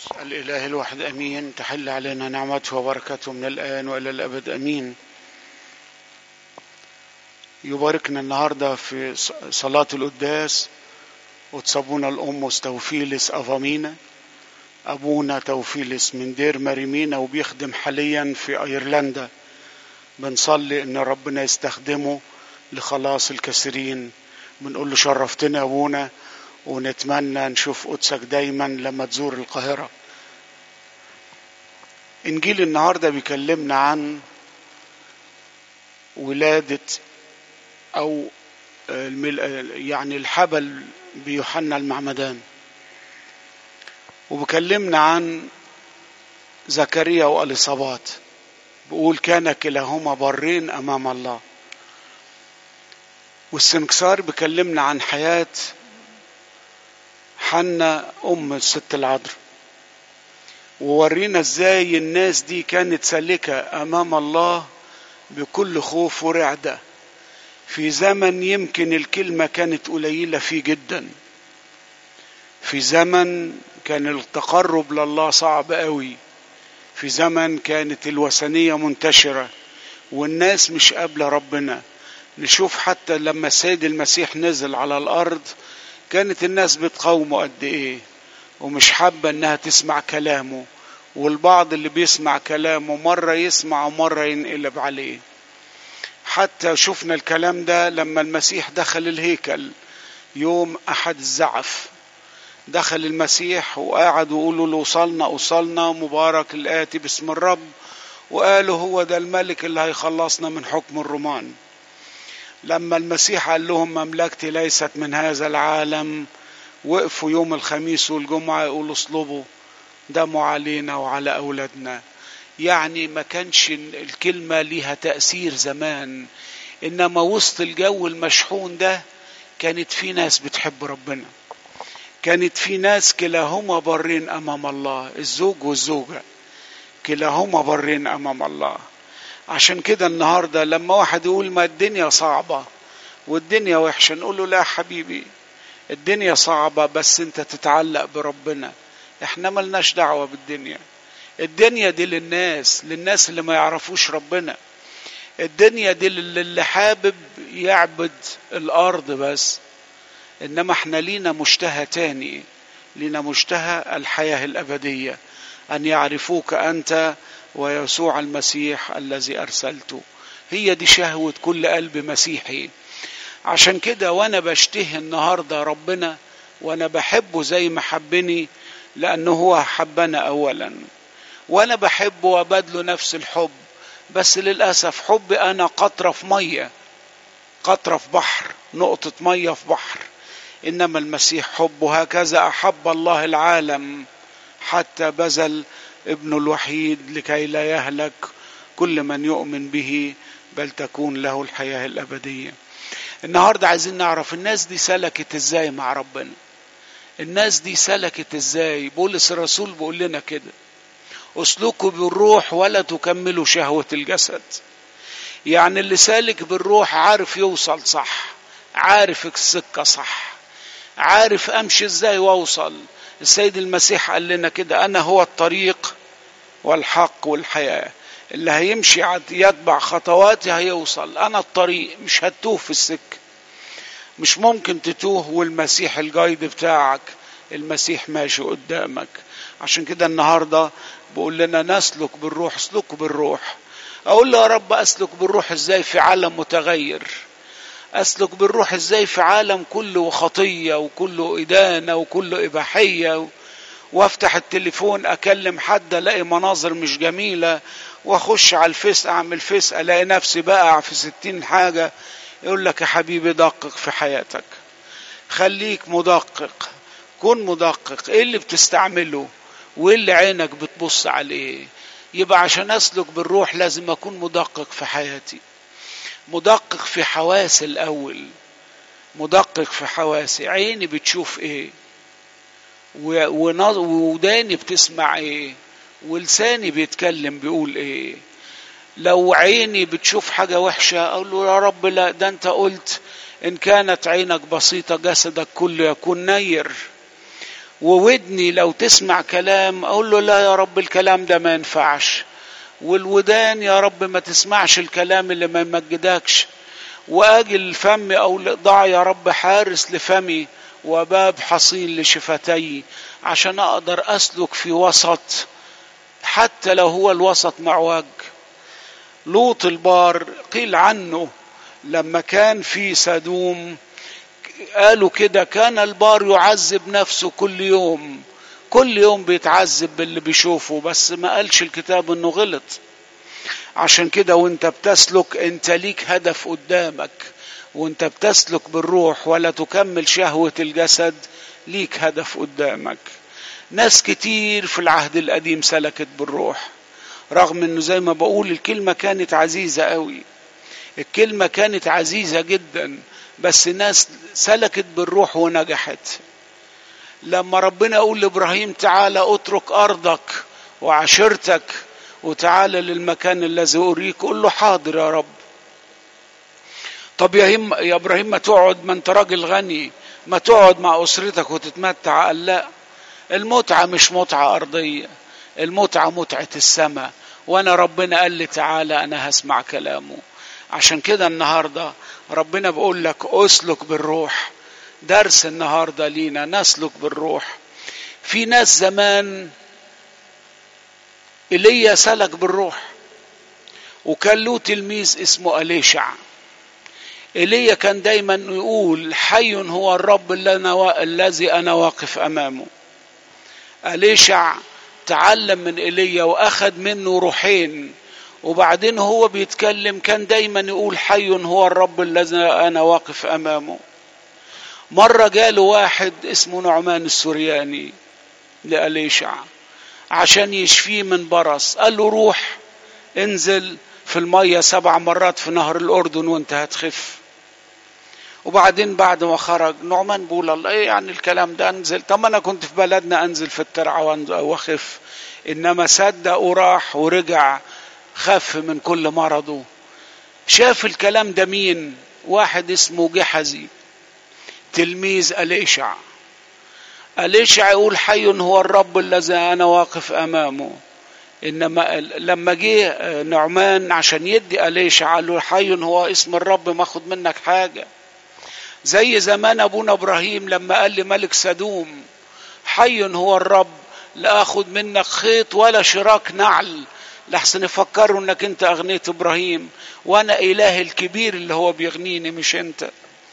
الإله الواحد أمين تحل علينا نعمته وبركته من الآن وإلى الأبد أمين يباركنا النهاردة في صلاة القداس وتصابونا الأم توفيلس أفامينا أبونا توفيلس من دير مريمينا وبيخدم حاليا في أيرلندا بنصلي إن ربنا يستخدمه لخلاص الكثيرين بنقول له شرفتنا يا أبونا ونتمنى نشوف قدسك دايما لما تزور القاهرة إنجيل النهاردة بيكلمنا عن ولادة أو يعني الحبل بيوحنا المعمدان وبكلمنا عن زكريا واليصابات بقول كان كلاهما برين امام الله والسنكسار بكلمنا عن حياه حنا ام الست العذراء وورينا ازاي الناس دي كانت سالكه امام الله بكل خوف ورعده في زمن يمكن الكلمه كانت قليله فيه جدا في زمن كان التقرب لله صعب قوي في زمن كانت الوثنيه منتشره والناس مش قابله ربنا نشوف حتى لما السيد المسيح نزل على الارض كانت الناس بتقاومه قد ايه ومش حابه انها تسمع كلامه والبعض اللي بيسمع كلامه مره يسمع ومره ينقلب عليه حتى شفنا الكلام ده لما المسيح دخل الهيكل يوم احد الزعف دخل المسيح وقعد ويقولوا له وصلنا وصلنا مبارك الآتي باسم الرب وقالوا هو ده الملك اللي هيخلصنا من حكم الرومان لما المسيح قال لهم مملكتي ليست من هذا العالم وقفوا يوم الخميس والجمعة يقولوا اصلبوا دموا علينا وعلى أولادنا يعني ما كانش الكلمة ليها تأثير زمان إنما وسط الجو المشحون ده كانت في ناس بتحب ربنا كانت في ناس كلاهما برين امام الله الزوج والزوجه كلاهما برين امام الله عشان كده النهارده لما واحد يقول ما الدنيا صعبه والدنيا وحشه نقول له لا حبيبي الدنيا صعبه بس انت تتعلق بربنا احنا ملناش دعوه بالدنيا الدنيا دي للناس للناس اللي ما يعرفوش ربنا الدنيا دي اللي حابب يعبد الارض بس انما احنا لينا مشتهى تاني لينا مشتهى الحياه الابديه ان يعرفوك انت ويسوع المسيح الذي ارسلته هي دي شهوه كل قلب مسيحي عشان كده وانا بشتهي النهارده ربنا وانا بحبه زي ما حبني لانه هو حبنا اولا وانا بحبه وبدله نفس الحب بس للاسف حبي انا قطره في ميه قطره في بحر نقطه ميه في بحر انما المسيح حبه هكذا احب الله العالم حتى بذل ابنه الوحيد لكي لا يهلك كل من يؤمن به بل تكون له الحياه الابديه النهارده عايزين نعرف الناس دي سلكت ازاي مع ربنا الناس دي سلكت ازاي بولس الرسول بيقول لنا كده اسلكوا بالروح ولا تكملوا شهوه الجسد يعني اللي سالك بالروح عارف يوصل صح عارف السكه صح عارف امشي ازاي واوصل السيد المسيح قال لنا كده انا هو الطريق والحق والحياه اللي هيمشي يتبع خطواتي هيوصل انا الطريق مش هتوه في السكه مش ممكن تتوه والمسيح الجايد بتاعك المسيح ماشي قدامك عشان كده النهارده بقول لنا نسلك بالروح اسلكوا بالروح اقول له يا رب اسلك بالروح ازاي في عالم متغير اسلك بالروح ازاي في عالم كله خطيه وكله ادانه وكله اباحيه وافتح التليفون اكلم حد الاقي مناظر مش جميله واخش على الفيس اعمل فيس الاقي نفسي بقع في ستين حاجه يقول لك يا حبيبي دقق في حياتك خليك مدقق كن مدقق ايه اللي بتستعمله وايه اللي عينك بتبص عليه يبقى عشان اسلك بالروح لازم اكون مدقق في حياتي مدقق في حواسي الاول مدقق في حواسي عيني بتشوف ايه وداني بتسمع ايه ولساني بيتكلم بيقول ايه لو عيني بتشوف حاجة وحشة أقول له يا رب لا ده أنت قلت إن كانت عينك بسيطة جسدك كله يكون نير وودني لو تسمع كلام اقول له لا يا رب الكلام ده ما ينفعش والودان يا رب ما تسمعش الكلام اللي ما يمجدكش واجي الفم او ضع يا رب حارس لفمي وباب حصين لشفتي عشان اقدر اسلك في وسط حتى لو هو الوسط معوج لوط البار قيل عنه لما كان في سدوم قالوا كده كان البار يعذب نفسه كل يوم كل يوم بيتعذب باللي بيشوفه بس ما قالش الكتاب انه غلط عشان كده وانت بتسلك انت ليك هدف قدامك وانت بتسلك بالروح ولا تكمل شهوة الجسد ليك هدف قدامك ناس كتير في العهد القديم سلكت بالروح رغم انه زي ما بقول الكلمة كانت عزيزة قوي الكلمة كانت عزيزة جدا بس ناس سلكت بالروح ونجحت لما ربنا يقول لابراهيم تعالى اترك ارضك وعشيرتك وتعالى للمكان الذي اريك قول له حاضر يا رب طب يا, هم يا ابراهيم ما تقعد ما انت راجل غني ما تقعد مع اسرتك وتتمتع قال لا المتعه مش متعه ارضيه المتعه متعه السماء وانا ربنا قال لي تعالى انا هسمع كلامه عشان كده النهارده ربنا بيقول لك اسلك بالروح درس النهارده لينا نسلك بالروح في ناس زمان ايليا سلك بالروح وكان له تلميذ اسمه اليشع ايليا كان دايما يقول حي هو الرب اللي أنا الذي انا واقف امامه اليشع تعلم من ايليا واخد منه روحين وبعدين هو بيتكلم كان دايما يقول حي هو الرب الذي انا واقف امامه مرة جاله واحد اسمه نعمان السورياني لأليشع عشان يشفيه من برص قال له روح انزل في المية سبع مرات في نهر الأردن وانت هتخف وبعدين بعد ما خرج نعمان بيقول الله ايه يعني الكلام ده انزل طب انا كنت في بلدنا انزل في الترعه واخف انما صدق وراح ورجع خف من كل مرضه شاف الكلام ده مين واحد اسمه جحزي تلميذ أليشع أليشع يقول حي هو الرب الذي أنا واقف أمامه إنما لما جه نعمان عشان يدي أليشع قال له حي هو اسم الرب ما أخد منك حاجة زي زمان أبونا إبراهيم لما قال لملك سدوم حي هو الرب لا أخد منك خيط ولا شراك نعل لحسن يفكروا انك انت اغنيت ابراهيم وانا اله الكبير اللي هو بيغنيني مش انت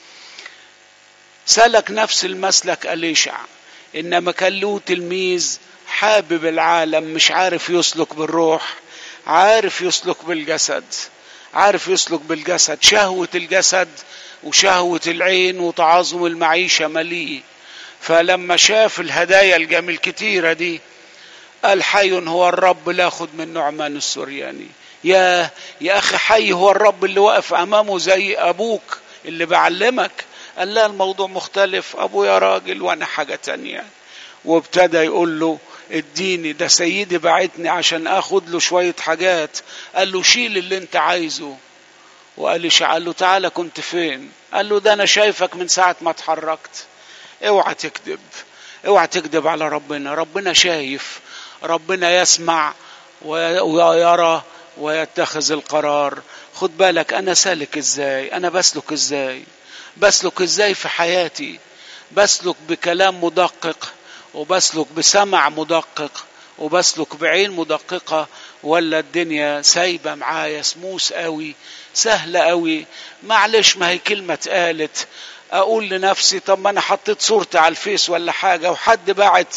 سلك نفس المسلك أليشع إنما كان له تلميذ حابب العالم مش عارف يسلك بالروح عارف يسلك بالجسد عارف يسلك بالجسد شهوة الجسد وشهوة العين وتعاظم المعيشة مليه فلما شاف الهدايا الجميل كتيرة دي قال حي هو الرب لا خد من نعمان السورياني يا يا أخي حي هو الرب اللي واقف أمامه زي أبوك اللي بعلمك قال لا الموضوع مختلف ابويا راجل وانا حاجة تانية وابتدى يقول له اديني ده سيدي بعتني عشان اخد له شوية حاجات قال له شيل اللي انت عايزه وقال لي قال له تعالى كنت فين قال له ده انا شايفك من ساعة ما اتحركت اوعى تكذب اوعى تكذب على ربنا ربنا شايف ربنا يسمع ويرى ويتخذ القرار خد بالك انا سالك ازاي انا بسلك ازاي بسلك ازاي في حياتي بسلك بكلام مدقق وبسلك بسمع مدقق وبسلك بعين مدققة ولا الدنيا سايبة معايا سموس قوي سهلة قوي معلش ما هي كلمة اتقالت اقول لنفسي طب ما انا حطيت صورتي على الفيس ولا حاجة وحد باعت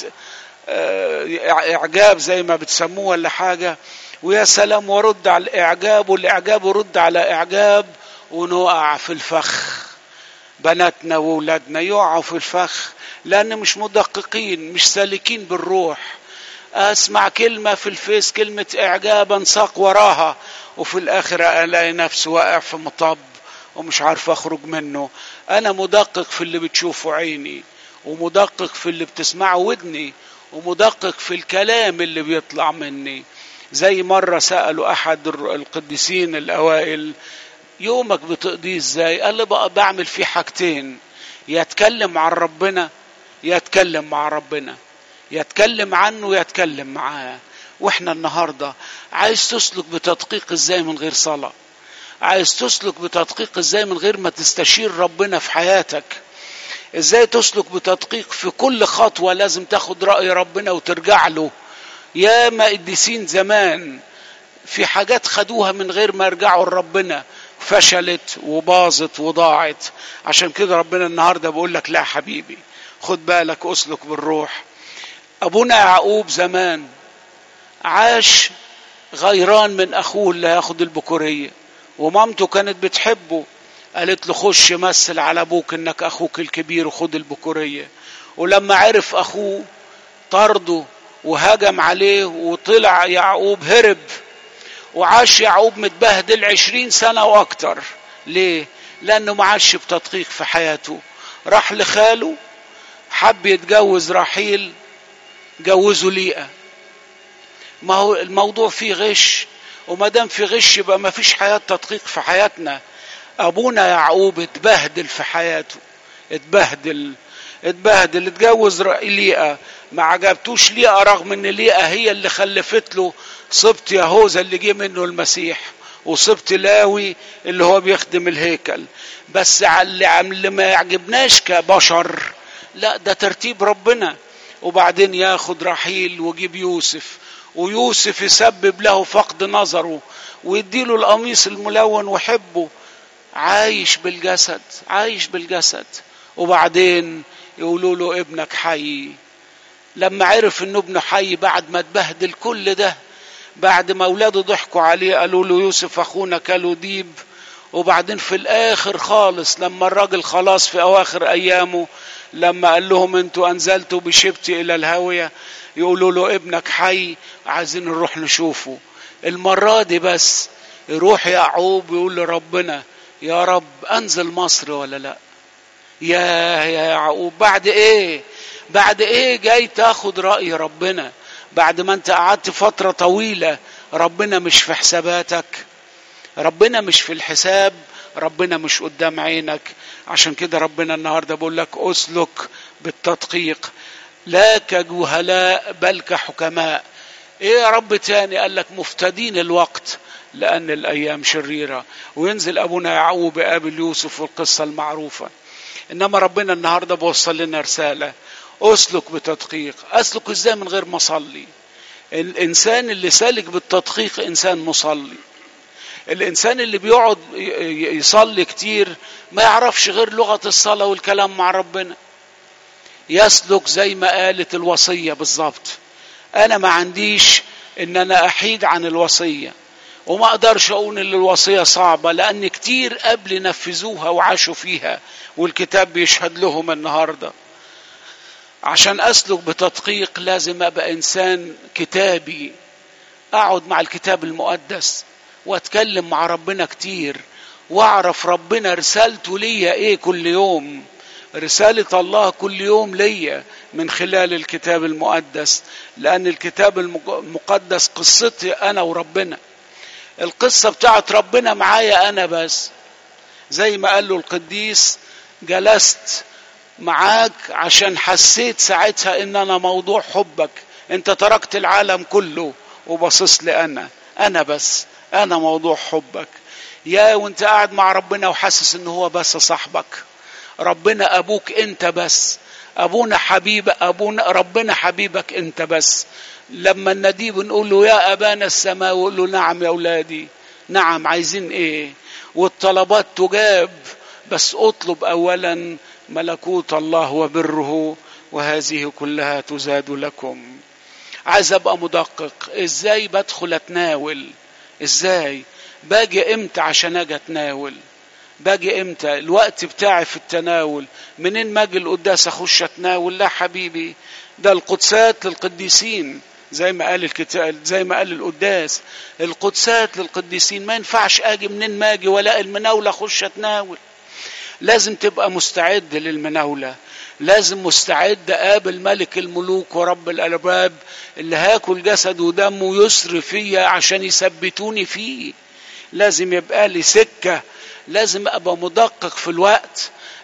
اعجاب زي ما بتسموه ولا حاجة ويا سلام ورد على الاعجاب والاعجاب ورد على اعجاب ونقع في الفخ بناتنا وولادنا يقعوا في الفخ لان مش مدققين مش سالكين بالروح اسمع كلمه في الفيس كلمه اعجاب انساق وراها وفي الاخر الاقي نفسي واقع في مطب ومش عارف اخرج منه انا مدقق في اللي بتشوفه عيني ومدقق في اللي بتسمعه ودني ومدقق في الكلام اللي بيطلع مني زي مرة سألوا أحد القديسين الأوائل يومك بتقضيه ازاي قال لي بقى بعمل فيه حاجتين يا اتكلم عن ربنا يا اتكلم مع ربنا يتكلم عنه يتكلم معاه واحنا النهارده عايز تسلك بتدقيق ازاي من غير صلاه عايز تسلك بتدقيق ازاي من غير ما تستشير ربنا في حياتك ازاي تسلك بتدقيق في كل خطوه لازم تاخد راي ربنا وترجع له يا ما قديسين زمان في حاجات خدوها من غير ما يرجعوا لربنا فشلت وباظت وضاعت عشان كده ربنا النهارده بيقول لك لا حبيبي خد بالك اسلك بالروح ابونا يعقوب زمان عاش غيران من اخوه اللي هياخد البكوريه ومامته كانت بتحبه قالت له خش مثل على ابوك انك اخوك الكبير وخد البكوريه ولما عرف اخوه طرده وهجم عليه وطلع يعقوب هرب وعاش يعقوب متبهدل عشرين سنة وأكتر ليه؟ لأنه ما عاش بتدقيق في حياته راح لخاله حب يتجوز رحيل جوزه ليئة ما هو الموضوع فيه غش وما دام في غش يبقى ما فيش حياة تدقيق في حياتنا أبونا يعقوب اتبهدل في حياته اتبهدل اتبهدل اتجوز ليئة ما عجبتوش ليئة رغم ان ليئة هي اللي خلفت له صبت يهوذا اللي جه منه المسيح وصبت لاوي اللي هو بيخدم الهيكل بس اللي اللي ما يعجبناش كبشر لا ده ترتيب ربنا وبعدين ياخد رحيل ويجيب يوسف ويوسف يسبب له فقد نظره ويديله القميص الملون وحبه عايش بالجسد عايش بالجسد وبعدين يقولوا له ابنك حي لما عرف انه ابنه حي بعد ما اتبهدل كل ده بعد ما اولاده ضحكوا عليه قالوا له يوسف اخونا كلوا ديب وبعدين في الاخر خالص لما الراجل خلاص في اواخر ايامه لما قال لهم انتوا انزلتوا بشبتي الى الهاويه يقولوا له ابنك حي عايزين نروح نشوفه المره دي بس يروح يعقوب يقول لربنا يا رب انزل مصر ولا لا يا يا يعقوب بعد ايه بعد ايه جاي تاخد راي ربنا بعد ما انت قعدت فتره طويله ربنا مش في حساباتك ربنا مش في الحساب ربنا مش قدام عينك عشان كده ربنا النهارده بيقول لك اسلك بالتدقيق لا كجهلاء بل كحكماء ايه يا رب تاني قال لك مفتدين الوقت لان الايام شريره وينزل ابونا يعقوب يقابل يوسف والقصه المعروفه انما ربنا النهارده بوصل لنا رساله اسلك بتدقيق اسلك ازاي من غير ما اصلي الانسان اللي سالك بالتدقيق انسان مصلي الانسان اللي بيقعد يصلي كتير ما يعرفش غير لغه الصلاه والكلام مع ربنا يسلك زي ما قالت الوصيه بالظبط انا ما عنديش ان انا احيد عن الوصيه وما اقدرش اقول ان الوصيه صعبه لان كتير قبل نفذوها وعاشوا فيها والكتاب بيشهد لهم النهارده عشان اسلك بتدقيق لازم ابقى انسان كتابي اقعد مع الكتاب المقدس واتكلم مع ربنا كتير واعرف ربنا رسالته ليا ايه كل يوم رسالة الله كل يوم ليا من خلال الكتاب المقدس لأن الكتاب المقدس قصتي أنا وربنا القصة بتاعت ربنا معايا أنا بس زي ما قال له القديس جلست معاك عشان حسيت ساعتها ان انا موضوع حبك انت تركت العالم كله وبصص لي انا انا بس انا موضوع حبك يا وانت قاعد مع ربنا وحاسس ان هو بس صاحبك ربنا ابوك انت بس ابونا حبيب ابونا ربنا حبيبك انت بس لما النديه بنقول له يا ابانا السماء ويقول له نعم يا اولادي نعم عايزين ايه والطلبات تجاب بس اطلب اولا ملكوت الله وبره وهذه كلها تزاد لكم عايز ابقى مدقق ازاي بدخل اتناول ازاي باجي امتى عشان اجي اتناول باجي امتى الوقت بتاعي في التناول منين ما اجي القداس اخش اتناول لا حبيبي ده القدسات للقديسين زي ما قال الكتاب زي ما قال القداس القدسات للقديسين ما ينفعش اجي منين ما اجي ولا المناوله اخش اتناول لازم تبقى مستعد للمناولة لازم مستعد قابل ملك الملوك ورب الألباب اللي هاكل جسد ودمه يسر فيا عشان يثبتوني فيه لازم يبقى لي سكة لازم أبقى مدقق في الوقت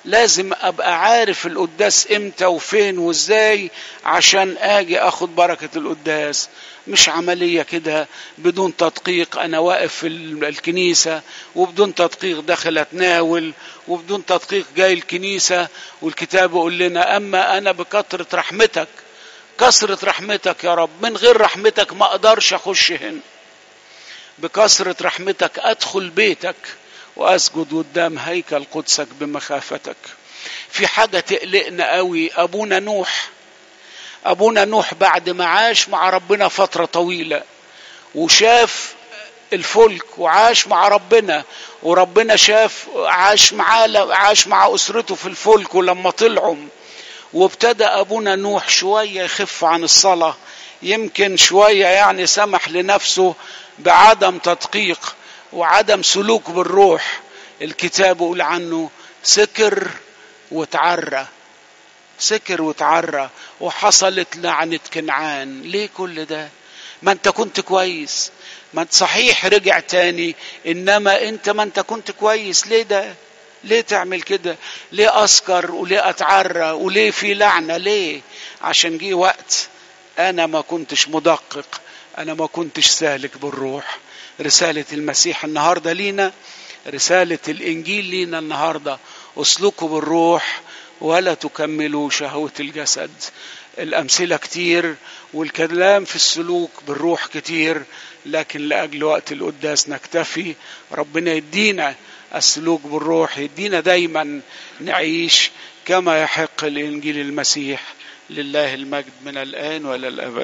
لازم ابقى عارف القداس امتى وفين وازاي عشان اجي اخد بركة القداس مش عملية كده بدون تدقيق انا واقف في الكنيسة وبدون تدقيق داخل اتناول وبدون تدقيق جاي الكنيسة والكتاب يقول لنا اما انا بكثرة رحمتك كثرة رحمتك يا رب من غير رحمتك ما اقدرش اخش هنا بكثرة رحمتك ادخل بيتك واسجد قدام هيكل قدسك بمخافتك في حاجه تقلقنا قوي ابونا نوح ابونا نوح بعد ما عاش مع ربنا فتره طويله وشاف الفلك وعاش مع ربنا وربنا شاف عاش معاه عاش مع اسرته في الفلك ولما طلعوا وابتدى ابونا نوح شويه يخف عن الصلاه يمكن شويه يعني سمح لنفسه بعدم تدقيق وعدم سلوك بالروح الكتاب يقول عنه سكر وتعرى سكر وتعرى وحصلت لعنة كنعان ليه كل ده ما انت كنت كويس ما انت صحيح رجع تاني انما انت ما انت كنت كويس ليه ده ليه تعمل كده ليه اسكر وليه اتعرى وليه في لعنة ليه عشان جه وقت انا ما كنتش مدقق انا ما كنتش سالك بالروح رسالة المسيح النهاردة لينا رسالة الإنجيل لينا النهاردة اسلكوا بالروح ولا تكملوا شهوة الجسد الأمثلة كتير والكلام في السلوك بالروح كتير لكن لأجل وقت القداس نكتفي ربنا يدينا السلوك بالروح يدينا دايما نعيش كما يحق الإنجيل المسيح لله المجد من الآن وإلى الأبد